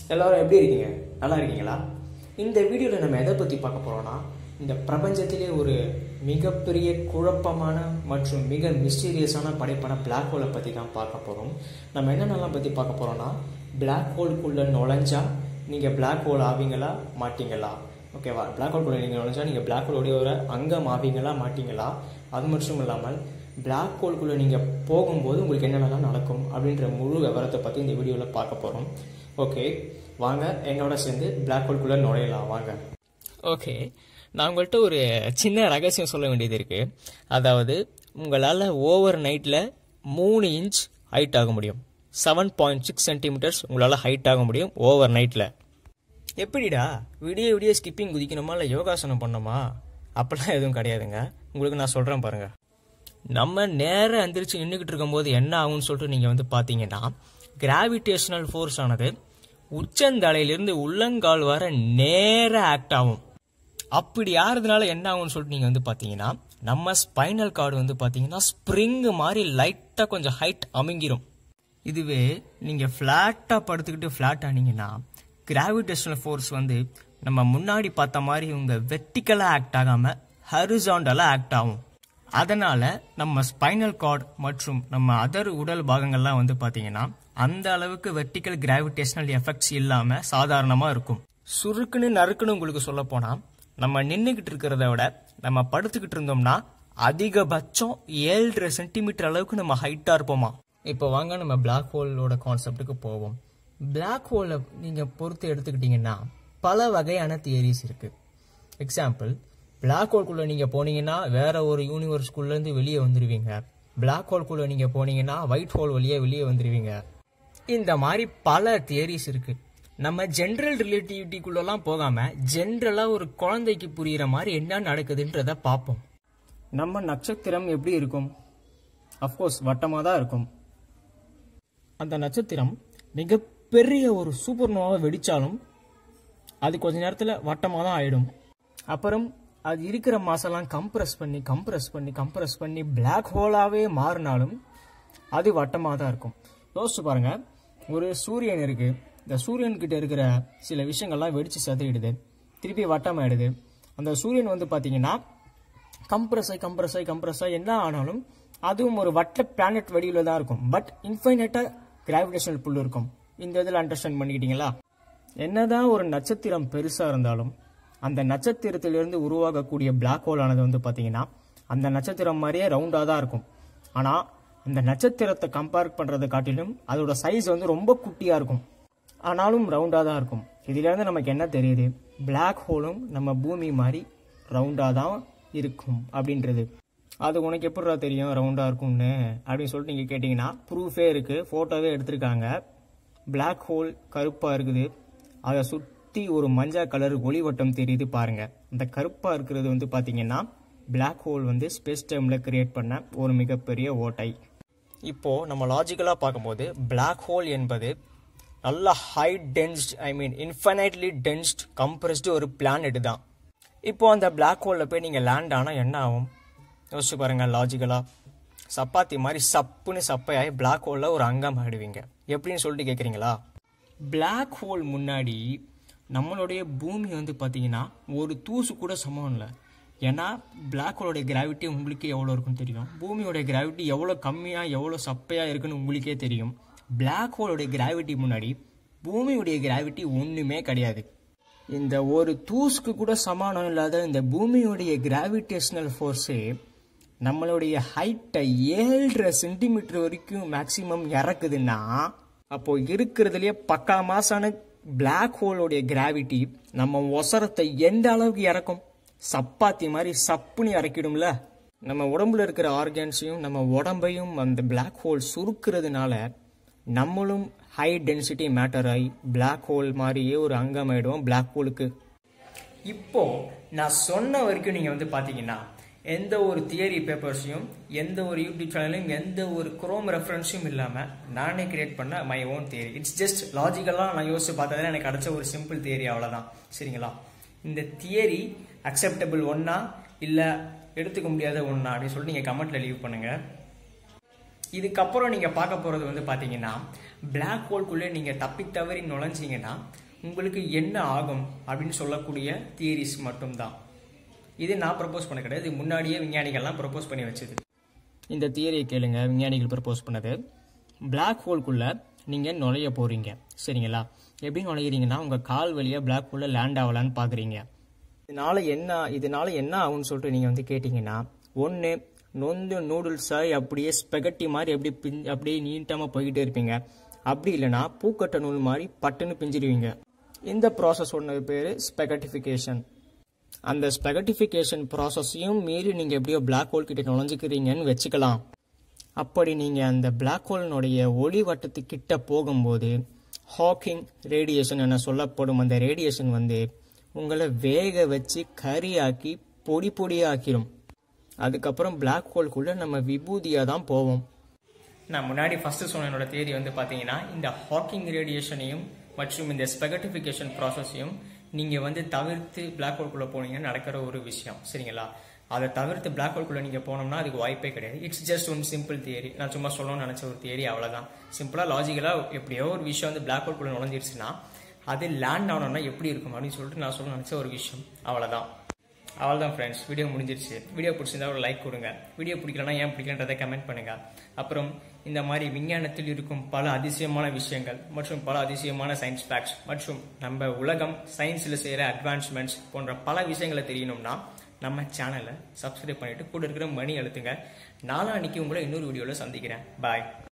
எல்லாரும் எப்படி இருக்கீங்க நல்லா இருக்கீங்களா இந்த வீடியோவில் நம்ம எதை பற்றி பார்க்க போகிறோம்னா இந்த பிரபஞ்சத்திலே ஒரு மிகப்பெரிய குழப்பமான மற்றும் மிக மிஸ்டீரியஸான படைப்பான பிளாக் ஹோலை பற்றி தான் பார்க்க போகிறோம் நம்ம என்னென்னலாம் பற்றி பார்க்க போகிறோம்னா பிளாக் ஹோல்குள்ளே நுழைஞ்சா நீங்கள் பிளாக் ஹோல் ஆவீங்களா மாட்டீங்களா ஓகேவா பிளாக் ஹோல்குள்ளே நீங்கள் நுழைஞ்சா நீங்கள் பிளாக் ஹோலுடைய ஒரு அங்கம் ஆவீங்களா மாட்டீங்களா அது மட்டும் இல்லாமல் பிளாக் ஹோல்குள்ளே நீங்கள் போகும்போது உங்களுக்கு என்னென்னலாம் நடக்கும் அப்படின்ற முழு விவரத்தை பற்றி இந்த வீடியோவில் பார்க்க போகிறோம் ஓகே வாங்க என்னோட சேர்ந்து பிளாக் ஹோல்குள்ளே நுழையலாம் வாங்க ஓகே நான் உங்கள்கிட்ட ஒரு சின்ன ரகசியம் சொல்ல வேண்டியது இருக்கு அதாவது உங்களால் ஓவர் நைட்டில் மூணு இன்ச் ஹைட் ஆக முடியும் செவன் பாயிண்ட் சிக்ஸ் சென்டிமீட்டர்ஸ் உங்களால் ஹைட் ஆக முடியும் ஓவர் நைட்டில் எப்படிடா விடிய விடிய ஸ்கிப்பிங் குதிக்கணுமா இல்லை யோகாசனம் பண்ணணுமா அப்படிலாம் எதுவும் கிடையாதுங்க உங்களுக்கு நான் சொல்கிறேன் பாருங்க நம்ம நேராக எந்திரிச்சு நின்றுக்கிட்டு இருக்கும்போது என்ன ஆகும்னு சொல்லிட்டு நீங்கள் வந்து பார்த்தீங்கன்னா கிராவிடேஷனல் ஃபோர்ஸ் ஆனது உச்சந்தலையிலிருந்து உள்ளங்கால் வர நேராக ஆக்ட் ஆகும் அப்படி ஆறதுனால என்ன ஆகும்னு சொல்லிட்டு நீங்கள் வந்து பார்த்தீங்கன்னா நம்ம ஸ்பைனல் கார்டு வந்து பார்த்தீங்கன்னா ஸ்ப்ரிங் மாதிரி லைட்டாக கொஞ்சம் ஹைட் அமுங்கிரும் இதுவே நீங்கள் ஃப்ளாட்டாக படுத்துக்கிட்டு ஃப்ளாட் ஆனீங்கன்னா கிராவிடேஷனல் ஃபோர்ஸ் வந்து நம்ம முன்னாடி பார்த்த மாதிரி உங்கள் வெர்டிக்கலாக ஆக்ட் ஆகாமல் ஹரிசாண்டலாக ஆக்ட் ஆகும் அதனால நம்ம ஸ்பைனல் கார்டு மற்றும் நம்ம அதர் உடல் பாகங்கள்லாம் வந்து பார்த்தீங்கன்னா அந்த அளவுக்கு வெர்டிக்கல் கிராவிடேஷனல் எஃபெக்ட்ஸ் இல்லாமல் சாதாரணமாக இருக்கும் சுருக்குன்னு நறுக்குன்னு உங்களுக்கு சொல்ல போனால் நம்ம நின்றுக்கிட்டு இருக்கிறத விட நம்ம படுத்துக்கிட்டு இருந்தோம்னா அதிகபட்சம் ஏழரை சென்டிமீட்டர் அளவுக்கு நம்ம ஹைட்டாக இருப்போமா இப்போ வாங்க நம்ம பிளாக் ஹோலோட கான்செப்டுக்கு போவோம் பிளாக் ஹோலை நீங்கள் பொறுத்து எடுத்துக்கிட்டிங்கன்னா பல வகையான தியரிஸ் இருக்குது எக்ஸாம்பிள் பிளாக் ஹோல்குள்ளே நீங்கள் போனீங்கன்னா வேற ஒரு யூனிவர்ஸ்குள்ளேருந்து வெளியே வந்துடுவீங்க பிளாக் ஹோல்குள்ளே நீங்கள் போனீங்கன்னா ஒயிட் ஹோல் வழியே வெளியே வந்துடுவீங்க இந்த மாதிரி பல தியரிஸ் இருக்கு நம்ம ஜென்ரல் ரிலேட்டிவிட்டிக்குள்ளெல்லாம் போகாம ஜென்ரலா ஒரு குழந்தைக்கு புரியுற மாதிரி என்ன நடக்குதுன்றத பார்ப்போம் நம்ம நட்சத்திரம் எப்படி இருக்கும் அஃப்கோர்ஸ் வட்டமாக தான் இருக்கும் அந்த நட்சத்திரம் மிகப்பெரிய ஒரு சூப்பர் நோவாக வெடிச்சாலும் அது கொஞ்ச நேரத்தில் வட்டமாக தான் ஆயிடும் அப்புறம் அது இருக்கிற மாசெல்லாம் கம்ப்ரஸ் பண்ணி கம்ப்ரஸ் பண்ணி கம்ப்ரஸ் பண்ணி பிளாக் ஹோலாவே மாறினாலும் அது வட்டமாக தான் இருக்கும் யோசிச்சு பாருங்க ஒரு சூரியன் இருக்கு இந்த சூரியன் கிட்ட இருக்கிற சில விஷயங்கள்லாம் வெடிச்சு செதறிடுது திருப்பி வட்டமாயிடுது அந்த சூரியன் வந்து பார்த்தீங்கன்னா கம்ப்ரஸ் ஆகி கம்ப்ரஸ் ஆகி கம்ப்ரஸ் ஆகி என்ன ஆனாலும் அதுவும் ஒரு வட்ட பிளானட் வடிவில் தான் இருக்கும் பட் இன்ஃபைனட்டாக கிராவிடேஷனல் புல் இருக்கும் இந்த இதில் அண்டர்ஸ்டாண்ட் பண்ணிக்கிட்டீங்களா என்னதான் ஒரு நட்சத்திரம் பெருசாக இருந்தாலும் அந்த நட்சத்திரத்திலிருந்து உருவாகக்கூடிய பிளாக் ஹோல் ஆனது வந்து பார்த்தீங்கன்னா அந்த நட்சத்திரம் மாதிரியே ரவுண்டாக தான் இருக்கும் ஆனால் அந்த நட்சத்திரத்தை கம்பேர் பண்ணுறதை காட்டிலும் அதோட சைஸ் வந்து ரொம்ப குட்டியாக இருக்கும் ஆனாலும் ரவுண்டாக தான் இருக்கும் இதிலேருந்து நமக்கு என்ன தெரியுது பிளாக் ஹோலும் நம்ம பூமி மாதிரி ரவுண்டாக தான் இருக்கும் அப்படின்றது அது உனக்கு எப்படிடா தெரியும் ரவுண்டாக இருக்கும்னு அப்படின்னு சொல்லிட்டு நீங்கள் கேட்டிங்கன்னா ப்ரூஃபே இருக்குது ஃபோட்டோவே எடுத்திருக்காங்க பிளாக் ஹோல் கருப்பாக இருக்குது அதை சுற்றி ஒரு மஞ்சள் கலர் ஒளிவட்டம் தெரியுது பாருங்க அந்த கருப்பாக இருக்கிறது வந்து பார்த்தீங்கன்னா பிளாக் ஹோல் வந்து ஸ்பேஸ் டைமில் கிரியேட் பண்ண ஒரு மிகப்பெரிய ஓட்டை இப்போ நம்ம லாஜிக்கலாக பார்க்கும்போது பிளாக் ஹோல் என்பது நல்ல high densed I mean infinitely densed compressed ஒரு பிளானெட் தான் இப்போ அந்த பிளாக் ஹோலில் போய் நீங்கள் லேண்ட் ஆனால் என்ன ஆகும் யோசிச்சு பாருங்க லாஜிக்கலாக சப்பாத்தி மாதிரி சப்புன்னு சப்பையாகி பிளாக் ஹோலில் ஒரு அங்கம் ஆயிடுவீங்க எப்படின்னு சொல்லிட்டு கேட்குறீங்களா பிளாக் ஹோல் முன்னாடி நம்மளுடைய பூமி வந்து பார்த்தீங்கன்னா ஒரு தூசு கூட சமம் இல்லை ஏன்னா பிளாக் ஹோலோடைய கிராவிட்டி உங்களுக்கு எவ்வளோ இருக்குன்னு தெரியும் பூமியோட கிராவிட்டி எவ்வளோ கம்மியாக எவ்வளோ சப்பையாக இருக்குன்னு உங்களுக்கே தெரியும் பிளாக் ஹோலோடைய கிராவிட்டி முன்னாடி பூமியுடைய கிராவிட்டி ஒன்றுமே கிடையாது இந்த ஒரு தூசுக்கு கூட சமானம் இல்லாத இந்த பூமியுடைய கிராவிடேஷனல் ஃபோர்ஸே நம்மளுடைய ஹைட்டை ஏழரை சென்டிமீட்டர் வரைக்கும் மேக்சிமம் இறக்குதுன்னா அப்போ இருக்கிறதுலயே பக்கா மாசான பிளாக் ஹோலோடைய கிராவிட்டி நம்ம ஒசரத்தை எந்த அளவுக்கு இறக்கும் சப்பாத்தி மாதிரி சப்புன்னு இறக்கிடும்ல நம்ம உடம்புல இருக்கிற ஆர்கன்ஸையும் நம்ம உடம்பையும் அந்த பிளாக் ஹோல் சுருக்கிறதுனால நம்மளும் ஹை டென்சிட்டி மேட்டர் ஆகி பிளாக் ஹோல் மாதிரியே ஒரு அங்கமாயிடும் பிளாக் ஹோலுக்கு இப்போ நான் சொன்ன வரைக்கும் நீங்க வந்து பாத்தீங்கன்னா எந்த ஒரு தியரி பேப்பர்ஸையும் எந்த ஒரு யூடியூப் சேனலையும் எந்த ஒரு குரோம் ரெஃபரன்ஸும் இல்லாம நானே கிரியேட் பண்ண my own theory it's just லாஜிக்கலாக நான் யோசிச்சு பார்த்ததுல எனக்கு கிடைச்ச ஒரு சிம்பிள் தியரி அவ்வளவுதான் சரிங்களா இந்த தியரி அக்செப்டபிள் ஒன்னா இல்ல எடுத்துக்க முடியாத ஒன்னா அப்படின்னு சொல்லிட்டு நீங்க கமெண்ட்ல லீவ் பண்ணுங்க இதுக்கப்புறம் நீங்கள் பார்க்க போகிறது வந்து பார்த்தீங்கன்னா Black ஹோல்குள்ளே நீங்கள் தப்பி தவறி நுழைஞ்சீங்கன்னா உங்களுக்கு என்ன ஆகும் அப்படின்னு சொல்லக்கூடிய தியரிஸ் மட்டும்தான் இது நான் ப்ரப்போஸ் பண்ண கிடையாது இது முன்னாடியே விஞ்ஞானிகள்லாம் ப்ரப்போஸ் பண்ணி வச்சது இந்த தியரியை கேளுங்க விஞ்ஞானிகள் ப்ரப்போஸ் பண்ணது Black ஹோல்குள்ளே நீங்கள் நுழைய போகிறீங்க சரிங்களா எப்படி நுழையிறீங்கன்னா உங்கள் கால் வழியாக Black ஹோலில் லேண்ட் ஆகலான்னு பார்க்குறீங்க இதனால என்ன இதனால என்ன ஆகும்னு சொல்லிட்டு நீங்கள் வந்து கேட்டிங்கன்னா ஒன்று நொந்து நூடுல்ஸாக அப்படியே ஸ்பெகட்டி மாதிரி எப்படி பின் அப்படியே நீட்டமாக போய்கிட்டே இருப்பீங்க அப்படி இல்லைன்னா பூக்கட்ட நூல் மாதிரி பட்டுன்னு பிஞ்சிடுவீங்க இந்த ப்ராசஸ் ஒன்று பேர் ஸ்பெகட்டிஃபிகேஷன் அந்த ஸ்பெகட்டிஃபிகேஷன் ப்ராசஸையும் மீறி நீங்கள் எப்படியோ Black ஹோல் கிட்ட நுழைஞ்சிக்கிறீங்கன்னு வச்சுக்கலாம் அப்படி நீங்கள் அந்த Black ஹோலினுடைய ஒளி வட்டத்துக்கிட்ட போகும்போது ஹாக்கிங் ரேடியேஷன் என சொல்லப்படும் அந்த ரேடியேஷன் வந்து உங்களை வேக வச்சு கரியாக்கி பொடி பொடியாக்கிடும் அதுக்கப்புறம் Black ஹோல்குள்ளே நம்ம விபூதியாக தான் போவோம் நான் முன்னாடி ஃபர்ஸ்ட் சொன்ன என்னோட தேதி வந்து பார்த்தீங்கன்னா இந்த ஹாக்கிங் ரேடியேஷனையும் மற்றும் இந்த ஸ்பெகட்டிஃபிகேஷன் ப்ராசஸையும் நீங்கள் வந்து தவிர்த்து Black ஹோல்குள்ளே போனீங்கன்னா நடக்கிற ஒரு விஷயம் சரிங்களா அதை தவிர்த்து Black ஹோல்குள்ளே நீங்கள் போனோம்னா அதுக்கு வாய்ப்பே கிடையாது it's just one simple theory நான் சும்மா சொல்லணும்னு நினச்ச ஒரு தியரி அவ்வளோதான் சிம்பிளாக லாஜிக்கலாக எப்படியோ ஒரு விஷயம் வந்து Black ஹோல்குள்ளே நுழைஞ்சிருச்சுன்னா அது லேண்ட் ஆனோம்னா எப்படி இருக்கும் அப்படின்னு சொல்லிட்டு நான் சொல்ல நினச்ச ஒரு விஷயம் அவ்வளோதான் அவ்வளோதான் ஃப்ரெண்ட்ஸ் வீடியோ முடிஞ்சிருச்சு வீடியோ பிடிச்சிருந்தா ஒரு லைக் கொடுங்க வீடியோ பிடிக்கலனா ஏன் பிடிக்கலன்றதை கமெண்ட் பண்ணுங்க அப்புறம் இந்த மாதிரி விஞ்ஞானத்தில் இருக்கும் பல அதிசயமான விஷயங்கள் மற்றும் பல அதிசயமான சயின்ஸ் ஃபேக்ட்ஸ் மற்றும் நம்ம உலகம் சயின்ஸில் செய்கிற அட்வான்ஸ்மெண்ட்ஸ் போன்ற பல விஷயங்களை தெரியணும்னா நம்ம சேனலை சப்ஸ்கிரைப் பண்ணிட்டு கூட இருக்கிற மணி அழுத்துங்க நாளான்னைக்கு உங்களை இன்னொரு வீடியோவில் சந்திக்கிறேன் பாய்